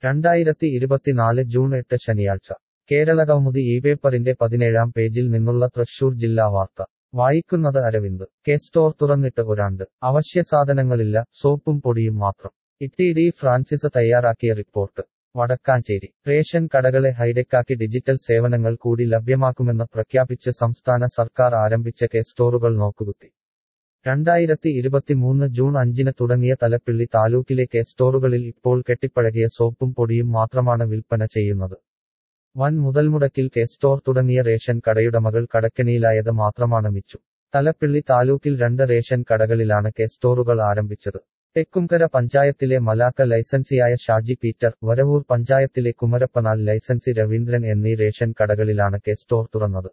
രണ്ടായിരത്തി ഇരുപത്തിനാല് ജൂൺ എട്ട് ശനിയാഴ്ച കേരളകൗമുദി ഈ പേപ്പറിന്റെ പതിനേഴാം പേജിൽ നിന്നുള്ള തൃശൂർ ജില്ലാ വാർത്ത വായിക്കുന്നത് അരവിന്ദ് കെ സ്റ്റോർ തുറന്നിട്ട് ഒരാണ്ട് അവശ്യസാധനങ്ങളില്ല സോപ്പും പൊടിയും മാത്രം ഇട്ടി ഡി ഫ്രാൻസിസ് തയ്യാറാക്കിയ റിപ്പോർട്ട് വടക്കാഞ്ചേരി റേഷൻ കടകളെ ഹൈടെക്കാക്കി ഡിജിറ്റൽ സേവനങ്ങൾ കൂടി ലഭ്യമാക്കുമെന്ന് പ്രഖ്യാപിച്ച് സംസ്ഥാന സർക്കാർ ആരംഭിച്ച കെ സ്റ്റോറുകൾ നോക്കുകുത്തി രണ്ടായിരത്തി ഇരുപത്തിമൂന്ന് ജൂൺ അഞ്ചിന് തുടങ്ങിയ തലപ്പിള്ളി താലൂക്കിലെ കെ സ്റ്റോറുകളിൽ ഇപ്പോൾ കെട്ടിപ്പഴകിയ സോപ്പും പൊടിയും മാത്രമാണ് വിൽപ്പന ചെയ്യുന്നത് വൻ മുതൽമുടക്കിൽ കെ സ്റ്റോർ തുടങ്ങിയ റേഷൻ കടയുടമകൾ കടക്കെണിയിലായത് മാത്രമാണ് മിച്ചു തലപ്പിള്ളി താലൂക്കിൽ രണ്ട് റേഷൻ കടകളിലാണ് കെ സ്റ്റോറുകൾ ആരംഭിച്ചത് തെക്കുംകര പഞ്ചായത്തിലെ മലാക്ക ലൈസൻസിയായ ഷാജി പീറ്റർ വരവൂർ പഞ്ചായത്തിലെ കുമരപ്പനാൽ ലൈസൻസി രവീന്ദ്രൻ എന്നീ റേഷൻ കടകളിലാണ് കെ സ്റ്റോർ തുറന്നത്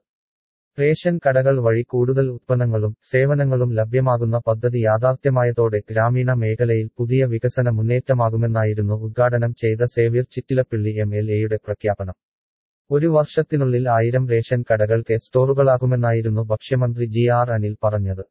റേഷൻ കടകൾ വഴി കൂടുതൽ ഉത്പന്നങ്ങളും സേവനങ്ങളും ലഭ്യമാകുന്ന പദ്ധതി യാഥാർത്ഥ്യമായതോടെ ഗ്രാമീണ മേഖലയിൽ പുതിയ വികസന മുന്നേറ്റമാകുമെന്നായിരുന്നു ഉദ്ഘാടനം ചെയ്ത സേവ്യർ ചിറ്റിലപ്പിള്ളി എം എൽ എയുടെ പ്രഖ്യാപനം ഒരു വർഷത്തിനുള്ളിൽ ആയിരം റേഷൻ കടകൾ കെ സ്റ്റോറുകളാകുമെന്നായിരുന്നു ഭക്ഷ്യമന്ത്രി ജി ആർ അനിൽ പറഞ്ഞത്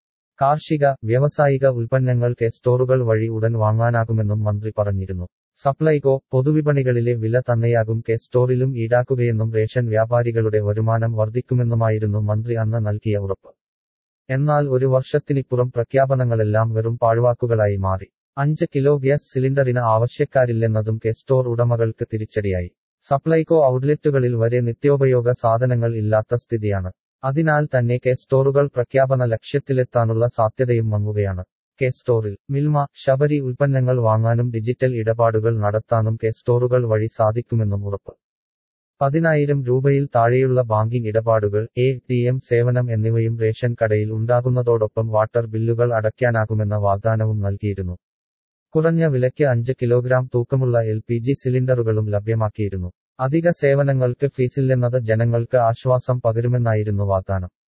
കാർഷിക വ്യാവസായിക ഉൽപ്പന്നങ്ങൾ കെ സ്റ്റോറുകൾ വഴി ഉടൻ വാങ്ങാനാകുമെന്നും മന്ത്രി പറഞ്ഞിരുന്നു സപ്ലൈകോ പൊതുവിപണികളിലെ വില തന്നെയാകും കെ സ്റ്റോറിലും ഈടാക്കുകയെന്നും റേഷൻ വ്യാപാരികളുടെ വരുമാനം വർദ്ധിക്കുമെന്നുമായിരുന്നു മന്ത്രി അന്ന് നൽകിയ ഉറപ്പ് എന്നാൽ ഒരു വർഷത്തിനിപ്പുറം പ്രഖ്യാപനങ്ങളെല്ലാം വെറും പാഴ്വാക്കുകളായി മാറി അഞ്ച് കിലോ ഗ്യാസ് സിലിണ്ടറിന് ആവശ്യക്കാരില്ലെന്നതും കെ സ്റ്റോർ ഉടമകൾക്ക് തിരിച്ചടിയായി സപ്ലൈകോ ഔട്ട്ലെറ്റുകളിൽ വരെ നിത്യോപയോഗ സാധനങ്ങൾ ഇല്ലാത്ത സ്ഥിതിയാണ് അതിനാൽ തന്നെ കെ സ്റ്റോറുകൾ പ്രഖ്യാപന ലക്ഷ്യത്തിലെത്താനുള്ള സാധ്യതയും മങ്ങുകയാണ് കെ സ്റ്റോറിൽ മിൽമ ശബരി ഉൽപ്പന്നങ്ങൾ വാങ്ങാനും ഡിജിറ്റൽ ഇടപാടുകൾ നടത്താനും കെ സ്റ്റോറുകൾ വഴി സാധിക്കുമെന്നും ഉറപ്പ് പതിനായിരം രൂപയിൽ താഴെയുള്ള ബാങ്കിംഗ് ഇടപാടുകൾ എ ടി എം സേവനം എന്നിവയും റേഷൻ കടയിൽ ഉണ്ടാകുന്നതോടൊപ്പം വാട്ടർ ബില്ലുകൾ അടയ്ക്കാനാകുമെന്ന വാഗ്ദാനവും നൽകിയിരുന്നു കുറഞ്ഞ വിലയ്ക്ക് അഞ്ച് കിലോഗ്രാം തൂക്കമുള്ള എൽ പി ജി സിലിണ്ടറുകളും ലഭ്യമാക്കിയിരുന്നു അധിക സേവനങ്ങൾക്ക് ഫീസില്ലെന്നത് ജനങ്ങൾക്ക് ആശ്വാസം പകരുമെന്നായിരുന്നു വാഗ്ദാനം